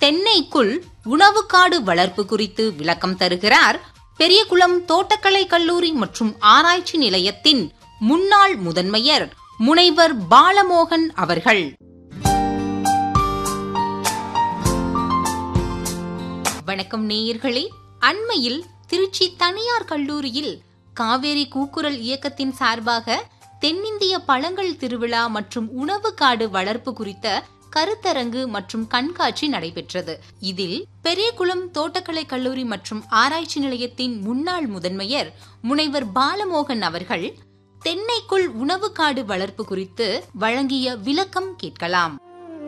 தென்னைக்குள் உணவுக்காடு வளர்ப்பு குறித்து விளக்கம் தருகிறார் பெரியகுளம் தோட்டக்கலை கல்லூரி மற்றும் ஆராய்ச்சி நிலையத்தின் முன்னாள் முதன்மையர் முனைவர் பாலமோகன் அவர்கள் வணக்கம் நேயர்களே அண்மையில் திருச்சி தனியார் கல்லூரியில் காவேரி கூக்குரல் இயக்கத்தின் சார்பாக தென்னிந்திய பழங்கள் திருவிழா மற்றும் உணவு காடு வளர்ப்பு குறித்த கருத்தரங்கு மற்றும் கண்காட்சி நடைபெற்றது இதில் பெரியகுளம் தோட்டக்கலை கல்லூரி மற்றும் ஆராய்ச்சி நிலையத்தின் முன்னாள் முதன்மையர் முனைவர் பாலமோகன் அவர்கள் தென்னைக்குள் உணவு காடு வளர்ப்பு குறித்து வழங்கிய விளக்கம் கேட்கலாம்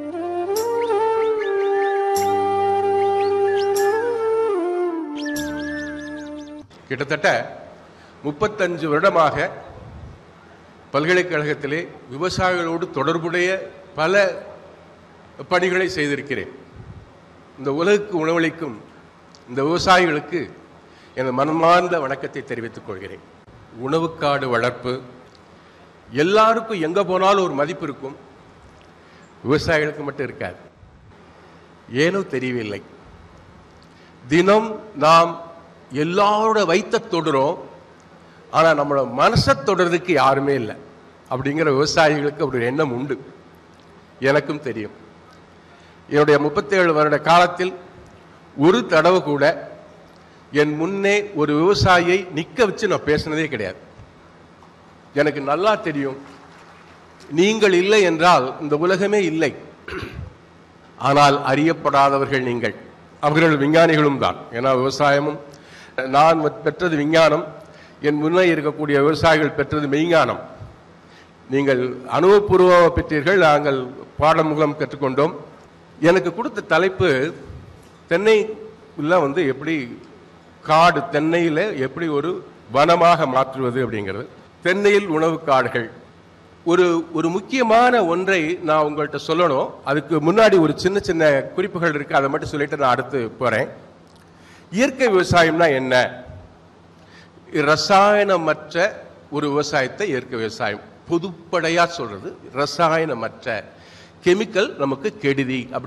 கிட்டத்தட்ட முப்பத்தஞ்சு வருடமாக பல்கலைக்கழகத்திலே விவசாயிகளோடு தொடர்புடைய பல பணிகளை செய்திருக்கிறேன் இந்த உலகுக்கு உணவளிக்கும் இந்த விவசாயிகளுக்கு எனது மனமார்ந்த வணக்கத்தை தெரிவித்துக் கொள்கிறேன் உணவுக்காடு வளர்ப்பு எல்லாருக்கும் எங்கே போனாலும் ஒரு மதிப்பு இருக்கும் விவசாயிகளுக்கு மட்டும் இருக்காது ஏனோ தெரியவில்லை தினம் நாம் எல்லாரோட வைத்த தொடுறோம் ஆனால் நம்மளோட மனசை தொடுறதுக்கு யாருமே இல்லை அப்படிங்கிற விவசாயிகளுக்கு ஒரு எண்ணம் உண்டு எனக்கும் தெரியும் என்னுடைய முப்பத்தேழு வருட காலத்தில் ஒரு தடவை கூட என் முன்னே ஒரு விவசாயியை நிற்க வச்சு நான் பேசினதே கிடையாது எனக்கு நல்லா தெரியும் நீங்கள் இல்லை என்றால் இந்த உலகமே இல்லை ஆனால் அறியப்படாதவர்கள் நீங்கள் அவர்கள் விஞ்ஞானிகளும் தான் ஏன்னா விவசாயமும் நான் பெற்றது விஞ்ஞானம் என் முன்னே இருக்கக்கூடிய விவசாயிகள் பெற்றது மெய்ஞானம் நீங்கள் அனுபவபூர்வமாக பெற்றீர்கள் நாங்கள் பாடம் மூலம் கற்றுக்கொண்டோம் எனக்கு கொடுத்த தலைப்பு தென்னை வந்து எப்படி காடு தென்னையில் எப்படி ஒரு வனமாக மாற்றுவது அப்படிங்கிறது தென்னையில் உணவு காடுகள் ஒரு ஒரு முக்கியமான ஒன்றை நான் உங்கள்கிட்ட சொல்லணும் அதுக்கு முன்னாடி ஒரு சின்ன சின்ன குறிப்புகள் இருக்கு அதை மட்டும் சொல்லிட்டு நான் அடுத்து போறேன் இயற்கை விவசாயம்னா என்ன ரசாயனமற்ற ஒரு விவசாயத்தை இயற்கை விவசாயம் பொதுப்படையா சொல்றது ரசாயனமற்ற கெமிக்கல் நமக்கு கெடுதி அப்படி